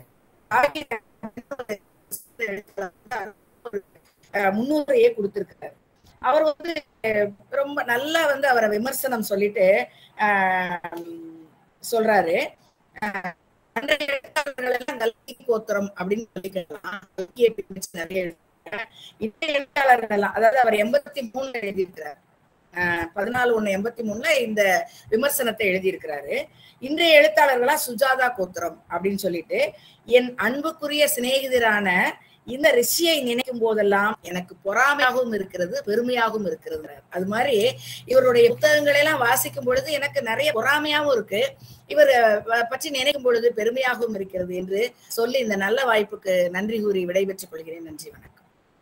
ஆஹ் முன்னுரையே கொடுத்திருக்காரு அவர் வந்து அஹ் ரொம்ப நல்லா வந்து அவரை விமர்சனம் சொல்லிட்டு ஆஹ் சொல்றாரு ஆஹ் அன்றைய எழுத்தாளர்கள் எல்லாம் கல்கி கோத்திரம் அப்படின்னு சொல்லிக்கலாம் கல்கியை பிரிச்சு நிறைய எழுதியிருக்காங்க. இன்றைய எழுத்தாளர்கள் எல்லாம் அதாவது அவர் எண்பத்தி மூணுல எழுதியிருக்கிறார் ஆஹ் பதினாலு ஒண்ணு எண்பத்தி மூணுல இந்த விமர்சனத்தை எழுதியிருக்கிறாரு இன்றைய எழுத்தாளர்களா சுஜாதா கோத்திரம் அப்படின்னு சொல்லிட்டு என் அன்புக்குரிய சிநேகிதரான இந்த ரிஷியை நினைக்கும் போதெல்லாம் எனக்கு பொறாமையாகவும் இருக்கிறது பெருமையாகவும் இருக்கிறது அது மாதிரி இவருடைய புத்தகங்களை எல்லாம் வாசிக்கும் பொழுது எனக்கு நிறைய பொறாமையாகவும் இருக்கு இவர் அஹ், பற்றி நினைக்கும் பொழுது பெருமையாகவும் இருக்கிறது என்று சொல்லி இந்த நல்ல வாய்ப்புக்கு நன்றி கூறி விடைபெற்றுக் கொள்கிறேன் நன்றி வணக்கம்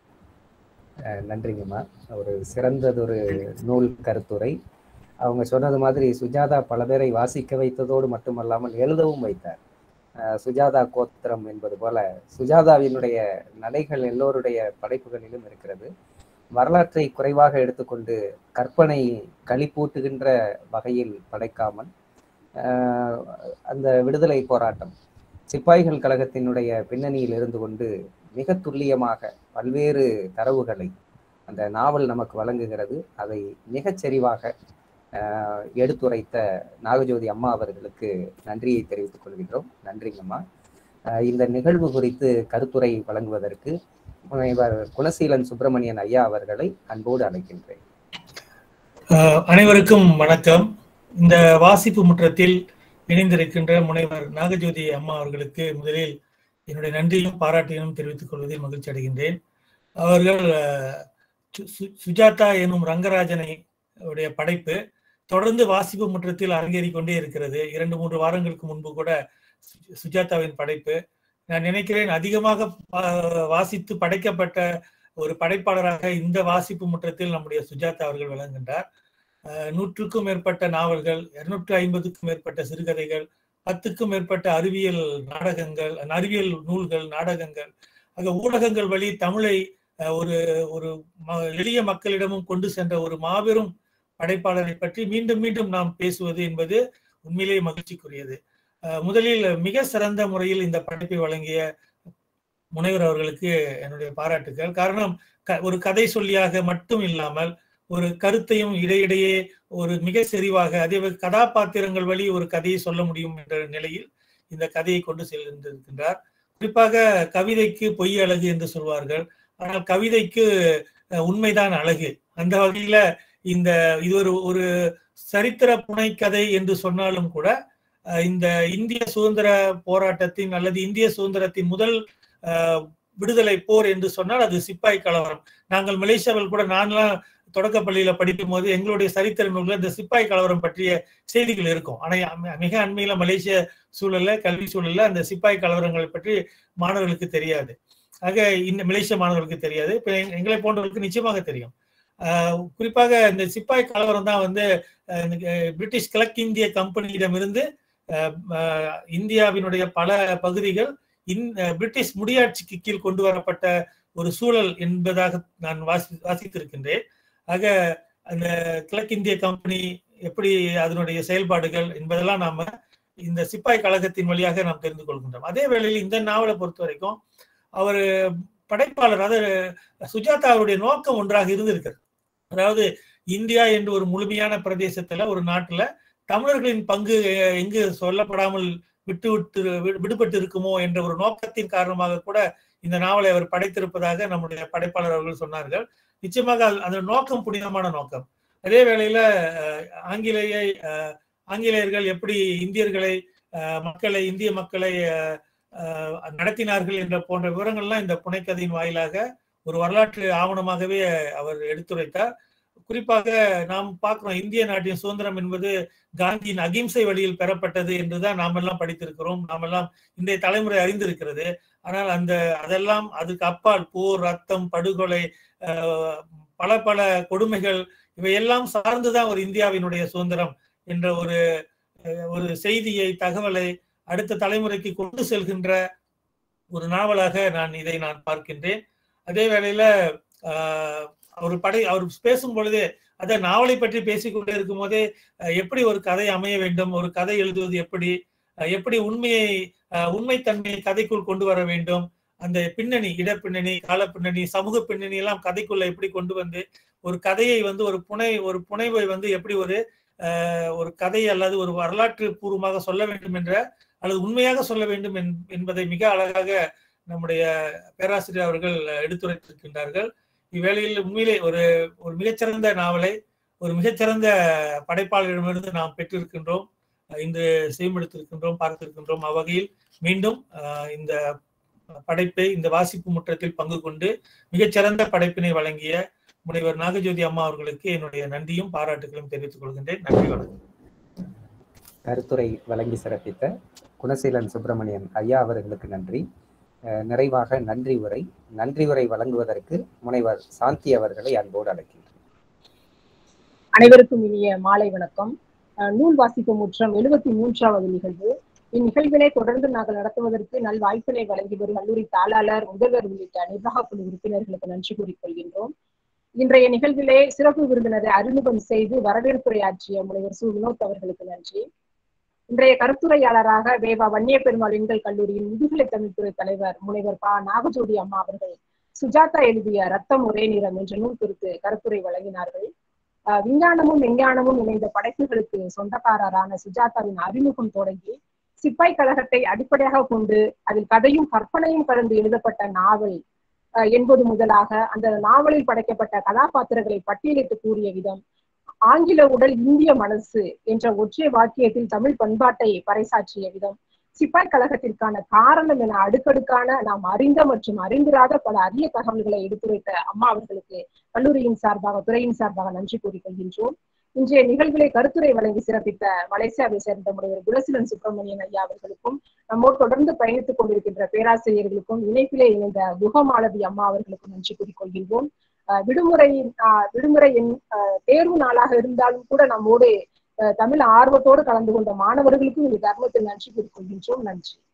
அஹ் நன்றிங்கம்மா ஒரு சிறந்ததொரு நூல் கருத்துரை அவங்க சொன்னது மாதிரி சுஜாதா பல பேரை வாசிக்க வைத்ததோடு மட்டுமல்லாமல் எழுதவும் வைத்தார் அஹ் சுஜாதா கோத்திரம் என்பது போல சுஜாதாவினுடைய நடைகள் எல்லோருடைய படைப்புகளிலும் இருக்கிறது வரலாற்றை குறைவாக எடுத்துக்கொண்டு கற்பனை களிப்பூட்டுகின்ற வகையில் படைக்காமல் அஹ் அந்த விடுதலை போராட்டம் சிப்பாய்கள் கழகத்தினுடைய பின்னணியில் இருந்து கொண்டு மிக துல்லியமாக பல்வேறு தரவுகளை அந்த நாவல் நமக்கு வழங்குகிறது அதை மிகச் செறிவாக ஆஹ், எடுத்துரைத்த நாகஜோதி அம்மா அவர்களுக்கு நன்றியை தெரிவித்துக் கொள்கின்றோம் நன்றிங்கம்மா ஆஹ், இந்த நிகழ்வு குறித்து கருத்துரை வழங்குவதற்கு முனைவர் குணசீலன் சுப்பிரமணியன் ஐயா அவர்களை அன்போடு அழைக்கின்றேன் அஹ் அனைவருக்கும் வணக்கம் இந்த வாசிப்பு முற்றத்தில் இணைந்திருக்கின்ற முனைவர் நாகஜோதி அம்மா அவர்களுக்கு முதலில் என்னுடைய நன்றியும் பாராட்டியும் தெரிவித்துக் கொள்வதில் மகிழ்ச்சி அடைகின்றேன் அவர்கள் அஹ், சு- சு- சுஜாதா எனும் ரங்கராஜனை உடைய படைப்பு தொடர்ந்து வாசிப்பு முற்றத்தில் அரங்கேறிக் கொண்டே இருக்கிறது இரண்டு மூன்று வாரங்களுக்கு முன்பு கூட சு- சுஜாதாவின் படைப்பு நான் நினைக்கிறேன் அதிகமாக வா- வாசித்து படைக்கப்பட்ட ஒரு படைப்பாளராக இந்த வாசிப்பு முற்றத்தில் நம்முடைய சுஜாதா அவர்கள் விளங்குகின்றார் அஹ் நூற்றுக்கும் மேற்பட்ட நாவல்கள் இருநூற்று ஐம்பதுக்கும் மேற்பட்ட சிறுகதைகள் பத்துக்கும் மேற்பட்ட அறிவியல் நாடகங்கள் அறிவியல் நூல்கள் நாடகங்கள் ஆக ஊடகங்கள் வழி தமிழை அஹ், ஒரு ஒரு ம- எளிய மக்களிடமும் கொண்டு சென்ற ஒரு மாபெரும் படைப்பாளரை பற்றி மீண்டும் மீண்டும் நாம் பேசுவது என்பது உண்மையிலேயே மகிழ்ச்சிக்குரியது அஹ், முதலில் மிக சிறந்த முறையில் இந்த படைப்பை வழங்கிய முனைவர் அவர்களுக்கு என்னுடைய பாராட்டுக்கள் காரணம் க- ஒரு கதை சொல்லியாக மட்டும் இல்லாமல் ஒரு கருத்தையும் இடையிடையே ஒரு மிக செறிவாக அதே போல் கதாபாத்திரங்கள் வழி ஒரு கதையை சொல்ல முடியும் என்ற நிலையில் இந்த கதையை கொண்டு சென்றிருக்கின்றார் குறிப்பாக கவிதைக்கு பொய் அழகு என்று சொல்வார்கள் ஆனால் கவிதைக்கு அஹ், உண்மைதான் அழகு அந்த வகையில இந்த இது ஒரு ஒரு சரித்திர புனைக்கதை என்று சொன்னாலும் கூட அஹ், இந்த இந்திய சுதந்திர போராட்டத்தின் அல்லது இந்திய சுதந்திரத்தின் முதல் அஹ், விடுதலை போர் என்று சொன்னால் அது சிப்பாய் கலவரம் நாங்கள் மலேசியாவில் கூட நான்லாம் தொடக்க பள்ளியில படிக்கும் போது எங்களுடைய சரித்திர நூல்ல இந்த சிப்பாய் கலவரம் பற்றிய செய்திகள் இருக்கும் ஆனா அம- மிக அண்மையில மலேசிய சூழல்ல கல்வி சூழல்ல அந்த சிப்பாய் கலவரங்களை பற்றி மாணவர்களுக்கு தெரியாது ஆக இந்த மலேசிய மாணவர்களுக்கு தெரியாது இப்ப எங்க- எங்களை போன்றவர்களுக்கு நிச்சயமாக தெரியும் ஆஹ் குறிப்பாக இந்த சிப்பாய் கலவரம் தான் வந்து அஹ், இந்த, அஹ், பிரிட்டிஷ் கிழக்கிந்திய கம்பெனியிடமிருந்து அஹ், அஹ், இந்தியாவினுடைய பல பகுதிகள் இந் அஹ், பிரிட்டிஷ் முடியாட்சிக்கு கீழ் கொண்டு வரப்பட்ட ஒரு சூழல் என்பதாக நான் வாசி வாசித்திருக்கின்றேன் ஆக அந்த கிழக்கிந்திய கம்பெனி எப்படி அதனுடைய செயல்பாடுகள் என்பதெல்லாம் நாம இந்த சிப்பாய் கழகத்தின் வழியாக நாம் தெரிந்து கொள்கின்றோம் அதே வேளையில் இந்த நாவலை பொறுத்த வரைக்கும் அவர் படைப்பாளர் அதாவது சுஜாதா அவருடைய நோக்கம் ஒன்றாக இருந்திருக்கிறது அதாவது இந்தியா என்று ஒரு முழுமையான பிரதேசத்துல ஒரு நாட்டுல தமிழர்களின் பங்கு அஹ், எங்கு சொல்லப்படாமல் விட்டு விட்டு வி- விடுபட்டு இருக்குமோ என்ற ஒரு நோக்கத்தின் காரணமாக கூட இந்த நாவலை அவர் படைத்திருப்பதாக நம்முடைய படைப்பாளர் அவர்கள் சொன்னார்கள் நிச்சயமாக அது- அந்த நோக்கம் புனிதமான நோக்கம் அதே வேளையில அஹ், ஆங்கிலேய அஹ், ஆங்கிலேயர்கள் எப்படி இந்தியர்களை அஹ், மக்களை இந்திய மக்களை அஹ், அஹ், நடத்தினார்கள் என்ற போன்ற விவரங்கள்லாம் இந்த புனைக்கதையின் வாயிலாக ஒரு வரலாற்று ஆவணமாகவே அவர் எடுத்துரைத்தார் குறிப்பாக நாம் பார்க்கிறோம் இந்திய நாட்டின் சுதந்திரம் என்பது காந்தியின் அகிம்சை வழியில் பெறப்பட்டது என்றுதான் நாம் எல்லாம் படித்திருக்கிறோம் நாம் எல்லாம் இன்றைய தலைமுறை அறிந்திருக்கிறது ஆனால் அந்த அதெல்லாம் அதுக்கு அப்பால் போர் ரத்தம் படுகொலை அஹ், பல பல கொடுமைகள் இவையெல்லாம் சார்ந்துதான் ஒரு இந்தியாவினுடைய சுதந்திரம் என்ற ஒரு அஹ், ஒரு செய்தியை தகவலை அடுத்த தலைமுறைக்கு கொண்டு செல்கின்ற ஒரு நாவலாக நான் இதை நான் பார்க்கின்றேன் அதே வேளையில ஆஹ், அவர் படை அவர் பேசும் பொழுதே அத நாவலை பற்றி பேசிக்கொண்டே இருக்கும் போதே எப்படி ஒரு கதை அமைய வேண்டும் ஒரு கதை எழுதுவது எப்படி எப்படி உண்மையை உண்மைத்தன்மையை கதைக்குள் கொண்டு வர வேண்டும் அந்த பின்னணி இடப்பின்னணி கால பின்னணி சமூக பின்னணி எல்லாம் கதைக்குள்ள எப்படி கொண்டு வந்து ஒரு கதையை வந்து ஒரு புனை ஒரு புனைவை வந்து எப்படி ஒரு ஒரு கதை அல்லது ஒரு வரலாற்று பூர்வமாக சொல்ல வேண்டும் என்ற அல்லது உண்மையாக சொல்ல வேண்டும் என்பதை மிக அழகாக நம்முடைய பேராசிரியர் அவர்கள் எடுத்துரைத்திருக்கின்றார்கள் இவ்வேளையில் உண்மையிலே ஒரு ஒரு மிகச்சிறந்த நாவலை ஒரு மிகச்சிறந்த படைப்பாளரிடமிருந்து நாம் பெற்றிருக்கின்றோம் இன்று செய்யப்படுத்திருக்கின்றோம் பார்த்திருக்கின்றோம் அவ்வகையில் மீண்டும் இந்த படைப்பை இந்த வாசிப்பு முற்றத்தில் பங்கு கொண்டு மிகச்சிறந்த படைப்பினை வழங்கிய முனைவர் நாகஜோதி அம்மா அவர்களுக்கு என்னுடைய நன்றியும் பாராட்டுகளும் தெரிவித்துக் கொள்கின்றேன் நன்றி வணக்கம் கருத்துரை வழங்கி சிறப்பித்த குணசீலன் சுப்பிரமணியன் ஐயா அவர்களுக்கு நன்றி நிறைவாக நன்றி உரை நன்றி உரை வழங்குவதற்கு முனைவர் சாந்தி அவர்களை அன்போடு அழைக்கின்றேன் அனைவருக்கும் இனிய மாலை வணக்கம் நூல் வாசிப்பு முற்றம் எழுபத்தி மூன்றாவது நிகழ்வு இந்நிகழ்வினை தொடர்ந்து நாங்கள் நடத்துவதற்கு நல் வாய்ப்பினை வழங்கி வரும் கல்லூரி தாளாளர் முதல்வர் உள்ளிட்ட நிர்வாக குழு உறுப்பினர்களுக்கு நன்றி கூறிக்கொள்கின்றோம் இன்றைய நிகழ்விலே சிறப்பு விருந்தினரை அறிமுகம் செய்து வரவேற்புரையாற்றிய முனைவர் சு வினோத் அவர்களுக்கு நன்றி இன்றைய கருத்துரையாளராக வேவா வன்னிய பெருமாள் எண்கள் கல்லூரியின் முதுகலை தமிழ்துறை தலைவர் முனைவர் பா நாகஜோதி அம்மா அவர்கள் சுஜாதா எழுதிய ரத்தம் ஒரே நிறம் என்ற நூல் குறித்து கருத்துரை வழங்கினார்கள் விஞ்ஞானமும் விஞ்ஞானமும் இணைந்த படைப்புகளுக்கு சொந்தக்காரரான சுஜாதாவின் அறிமுகம் தொடங்கி சிப்பாய் கழகத்தை அடிப்படையாக கொண்டு அதில் கதையும் கற்பனையும் கலந்து எழுதப்பட்ட நாவல் என்பது முதலாக அந்த நாவலில் படைக்கப்பட்ட கதாபாத்திரங்களை பட்டியலிட்டு கூறிய விதம் ஆங்கில உடல் இந்திய மனசு என்ற ஒற்றை வாக்கியத்தில் தமிழ் பண்பாட்டை பறைசாற்றிய விதம் சிப்பாய் கழகத்திற்கான காரணம் என அடுக்கடுக்கான நாம் அறிந்த மற்றும் அறிந்திராத பல அரிய தகவல்களை எடுத்துரைத்த அம்மா அவர்களுக்கு கல்லூரியின் சார்பாக துறையின் சார்பாக நன்றி கூறிக்கொள்கின்றோம் இன்றைய நிகழ்வுகளை கருத்துரை வழங்கி சிறப்பித்த மலேசியாவை சேர்ந்த முனைவர் குலசிலன் சுப்பிரமணியன் ஐயா அவர்களுக்கும் நம்மோடு தொடர்ந்து பயணித்துக் கொண்டிருக்கின்ற பேராசிரியர்களுக்கும் இணைப்பிலே இணைந்த குகமாலதி அம்மா அவர்களுக்கும் நன்றி கூறிக்கொள்கின்றோம் விடுமுறையின் விடுமுறையின் தேர்வு நாளாக இருந்தாலும் கூட நம்மோடு தமிழ் ஆர்வத்தோடு கலந்து கொண்ட மாணவர்களுக்கும் இந்த தர்மத்தில் நன்றி கூறிக்கொள்கின்றோம் நன்றி